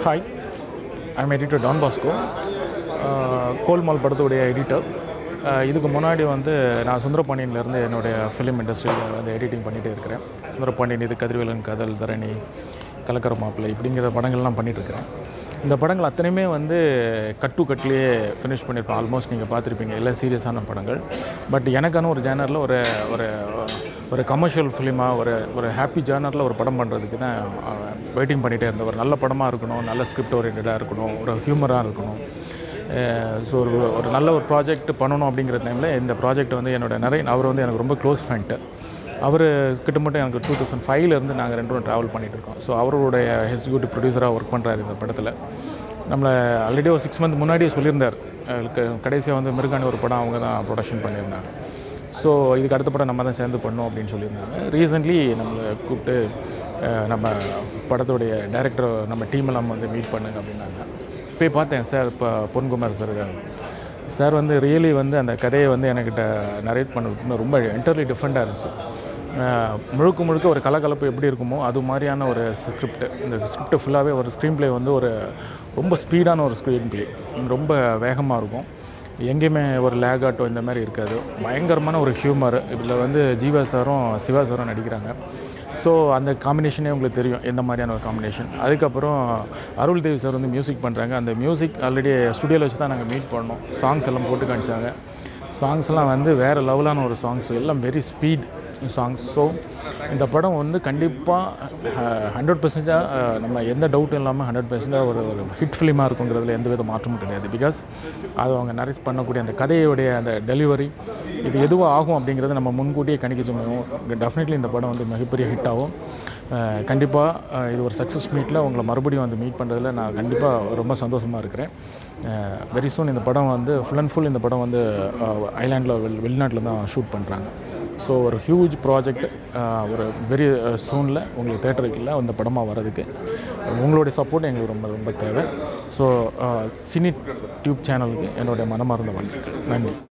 hi I'm editor Don Bosco Golmaal படத்துடைய editor இதுக்கு முன்னாடி வந்து நான் சுந்தரபாண்டியன்லேருந்து என்னுடைய ஃபிலிம் இண்டஸ்ட்ரியில் வந்து எடிட்டிங் பண்ணிகிட்டே இருக்கிறேன் சுந்தரபாண்டியன் இது கதிர்வேலன் கதல் தரணி கலக்கர மாப்பிள்ளை இப்படிங்கிற படங்கள்லாம் பண்ணிட்டு இருக்கிறேன் இந்த படங்கள் அத்தனையுமே வந்து கட் டு கட்லேயே ஃபினிஷ் பண்ணியிருப்பேன் ஆல்மோஸ்ட் நீங்கள் பார்த்துருப்பீங்க எல்லாம் சீரியஸான படங்கள் பட் எனக்கான ஒரு ஜேனரில் ஒரு ஒரு ஒரு கமர்ஷியல் ஃபிலிமாக ஒரு ஒரு ஹாப்பி ஜேர்னரில் ஒரு படம் பண்ணுறதுக்கு தான் வெயிட்டிங் பண்ணிகிட்டே இருந்தேன் ஒரு நல்ல படமாக இருக்கணும் நல்ல ஸ்கிரிப்ட் ஓரியன்டாக இருக்கணும் ஒரு ஹியூமராக இருக்கணும் ஸோ ஒரு ஒரு நல்ல ஒரு ப்ராஜெக்ட் பண்ணணும் அப்படிங்கிற டைமில் இந்த ப்ராஜெக்ட் வந்து என்னோட நிறைய அவர் வந்து எனக்கு ரொம்ப க்ளோஸ் ஃப்ரெண்ட்டு அவர் கிட்டத்தட்ட எனக்கு டூ தௌசண்ட் ஃபைவ்லேருந்து நாங்கள் ரெண்டு பேரும் ட்ராவல் பண்ணிகிட்டு இருக்கோம் ஸோ அவருடைய எக்ஸிக்யூட்டிவ் ப்ரொடியூசராக ஒர்க் பண்ணுறாரு இந்த படத்தில் நம்மளை ஆல்ரெடி ஒரு சிக்ஸ் மந்த் முன்னாடியே சொல்லியிருந்தார் கடைசியாக வந்து மிருகாணி ஒரு படம் அவங்க தான் ப்ரொடக்ஷன் பண்ணியிருந்தாங்க ஸோ இதுக்கு அடுத்த படம் நம்ம தான் சேர்ந்து பண்ணோம் அப்படின்னு சொல்லியிருந்தாங்க ரீசெண்ட்லி நம்மளை கூப்பிட்டு அஹ், நம்ம படத்துடைய டைரக்டர் நம்ம டீம் எல்லாம் வந்து மீட் பண்ணுங்க அப்படின்னாங்க போய் பார்த்தேன் சார் இப்போ பொன்குமார் சார் சார் வந்து ரியலி வந்து அந்த கதையை வந்து என்கிட்ட நரேட் பண்ண ரொம்ப என்டர்லி டிஃப்ரெண்ட்டாக இருந்துச்சு அஹ், முழுக்க முழுக்க ஒரு கலகலப்பு எப்படி இருக்குமோ அது மாதிரியான ஒரு ஸ்கிரிப்ட் இந்த ஸ்கிரிப்ட் ஃபுல்லாகவே ஒரு ஸ்க்ரீன் ப்ளே வந்து ஒரு ரொம்ப ஸ்பீடான ஒரு ஸ்க்ரீன் ப்ளே ரொம்ப வேகமாக இருக்கும் எங்கேயுமே ஒரு லேக் ஆட்டோ இந்த மாதிரி இருக்காது பயங்கரமான ஒரு ஹியூமர் இதில் வந்து ஜீவா சாரும் சிவா சாரும் நடிக்கிறாங்க ஸோ அந்த காம்பினேஷனே உங்களுக்கு தெரியும் எந்த மாதிரியான ஒரு காம்பினேஷன் அதுக்கப்புறம் அருள் தேவி சார் வந்து மியூசிக் பண்ணுறாங்க அந்த மியூசிக் ஆல்ரெடி ஸ்டுடியோவில் வச்சு தான் நாங்கள் மீட் பண்ணோம் சாங்ஸ் எல்லாம் போட்டு காமிச்சாங்க சாங்ஸ்லாம் வந்து வேறு லெவலான ஒரு சாங்ஸ் எல்லாம் வெரி ஸ்பீட் சாங்ஸ் ஸோ இந்த படம் வந்து கண்டிப்பாக ஹண்ட்ரட் பர்சன்டாக நம்ம எந்த டவுட்டும் இல்லாமல் ஹண்ட்ரட் பர்சன்டாக ஒரு ஒரு ஹிட் ஃபிலிமாக இருக்குங்கிறதுல எந்த வித மாற்றமும் கிடையாது பிகாஸ் அது அவங்க நரேஸ் பண்ணக்கூடிய அந்த கதையுடைய அந்த டெலிவரி இது எதுவாக ஆகும் அப்படிங்கிறத நம்ம முன்கூட்டியே கணிக்க சொல்லுவோம் டெஃபினெட்லி இந்த படம் வந்து மிகப்பெரிய ஹிட் ஆகும் கண்டிப்பாக இது ஒரு சக்ஸஸ் மீட்டில் உங்களை மறுபடியும் வந்து மீட் பண்ணுறதுல நான் கண்டிப்பாக ரொம்ப சந்தோஷமாக இருக்கிறேன் வெரி சூன் இந்த படம் வந்து ஃபுல் அண்ட் ஃபுல் இந்த படம் வந்து ஐலாண்டில் வெள் வெளிநாட்டில் தான் ஷூட் பண்ணுறாங்க ஸோ ஒரு ஹியூஜ் ப்ராஜெக்ட் ஒரு வெரி சூனில் உங்களுக்கு தேட்டருக்குள்ள அந்த படமாக வர்றதுக்கு உங்களுடைய சப்போர்ட் எங்களுக்கு ரொம்ப ரொம்ப தேவை ஸோ சினி டியூப் சேனலுக்கு என்னுடைய மனமார்ந்த வாழ்த்துக்கள் நன்றி